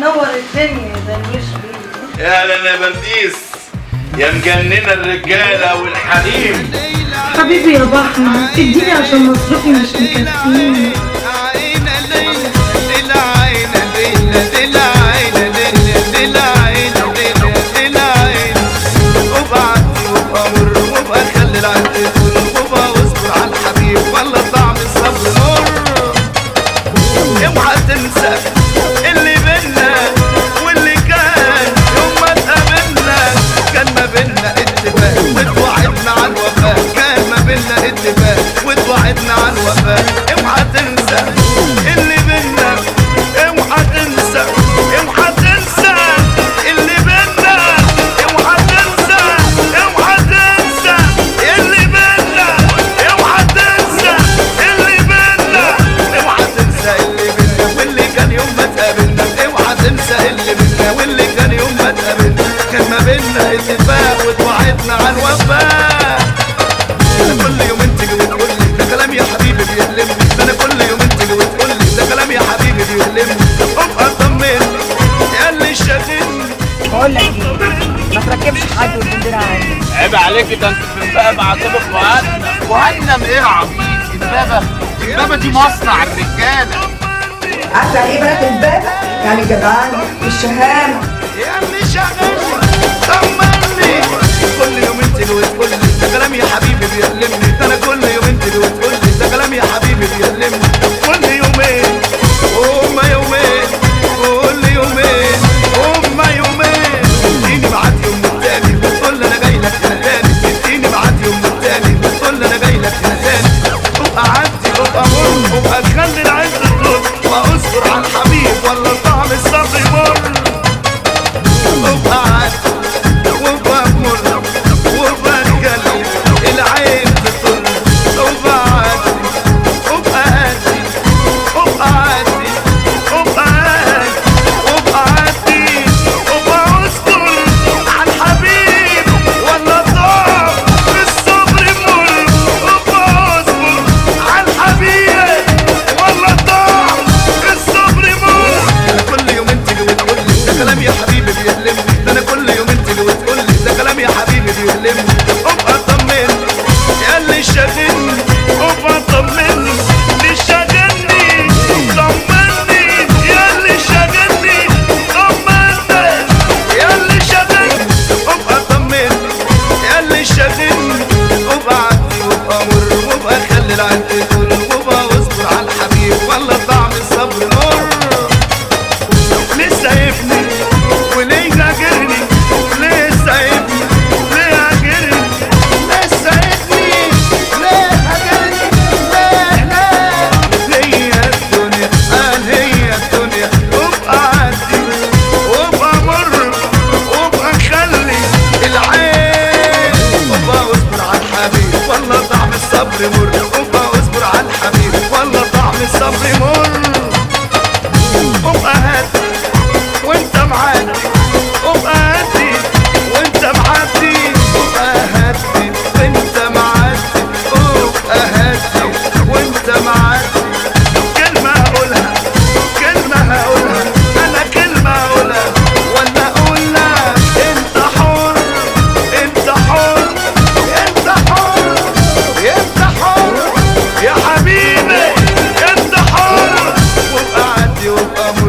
منور الدنيا يا درويش بيه يا اهلا يا برديس يا مجننه الرجاله والحريم حبيبي يا بحمة اديني عشان مصروفي مش مكفيني اوعى تنسى اللي بينا واللي كان يوم ما اتقابلنا كان ما بينا اتفاق واتوعدنا على الوفاء كان ما بينا اتفاق واتوعدنا على الوفاء اوعى تنسى اللي بينا اوعى تنسى اوعى تنسى اللي بينا اوعى تنسى اوعى تنسى اللي بينا اوعى تنسى اللي بينا اوعى تنسى اللي بينا واللي كان يوم ما اتقابلنا اوعى تنسى اللي بينا واللي كان يوم ما اتقابلنا كان ما بينا اتفاق واتوعدنا على الوفاء انا كل يوم انت وتقول لي ده كلام يا حبيبي بيألمني ده انا كل يوم انت وتقول لي ده كلام يا حبيبي بيألمني ابقى طمني يا اللي شاغلني بقول لك ايه ما تركبش حد والبنديرة عندك عيب عليك ده انت في بقى مع طبق مهنم مهنم ايه يا عبيط امبابه امبابه دي مصنع الرجاله عارفه يعني ايه بنات الباب يعني جدعان الشهامه يا اللي شاغلني طمني كل يوم انت وتقول لي ده كلام يا حبيبي بيألمني ده انا كل يوم انت وتقول لي ده كلام يا حبيبي بيألمني كل يومين هما يومين كل يومين هما يومين اديني بعد يوم والتاني وتقول لي انا جاي لك هنا تاني اديني بعد يوم والتاني وتقول لي انا جاي لك هنا تاني ابقى عدي ابقى مر ابقى خلي العز تطل واصبر على الحبيب ولا طعم الصبر مر ابقى عدي وابقى مر وابقى خلي العين تطل ابقى عدي ابقى هادي ابقى عدي ابقى هادي ابقى عدي ابقى اذكر عن حبيب ولا طعم الصبر مر ابقى اذكر عن حبيب ولا طعم الصبر مر انا كل يوم انت وتقول لي ده كلام يا حبيبي بيألمني ده انا كل يوم انت وتقول لي ده كلام يا حبيبي بيألمني ابقى طمني يا اللي شاغلني ابقى طمني اللي شاغلني طمني يا اللي شاغلني طمني يا اللي شاغلني ابقى طمني يا اللي شاغلني ابقى عدي وابقى مر وابقى خلي العين تدور وابقى واصبر على الحبيب والله طعم الصبر مر ليه سايبني وليه هاجرني ليه سايبني ليه هاجرني ليه سايبني ليه هاجرني ليه ليه هي الدنيا قال هي الدنيا وابقى عدي وابقى مر وابقى خلي العين وابقى واصبر على الحبيب والله طعم الصبر مر وابقى واصبر على الحبيب والله طعم الصبر مر ابقى هادي وانت معدي ابقى هادي وانت معدي ابقى هادي وانت معدي ابقى هادي وانت معدي كلمة هقولها كلمة هقولها انا كلمة هقولها ولا اقول لك انت حر انت حر انت حر انت حر يا حبيبي انت حر وابقى عدي وابقى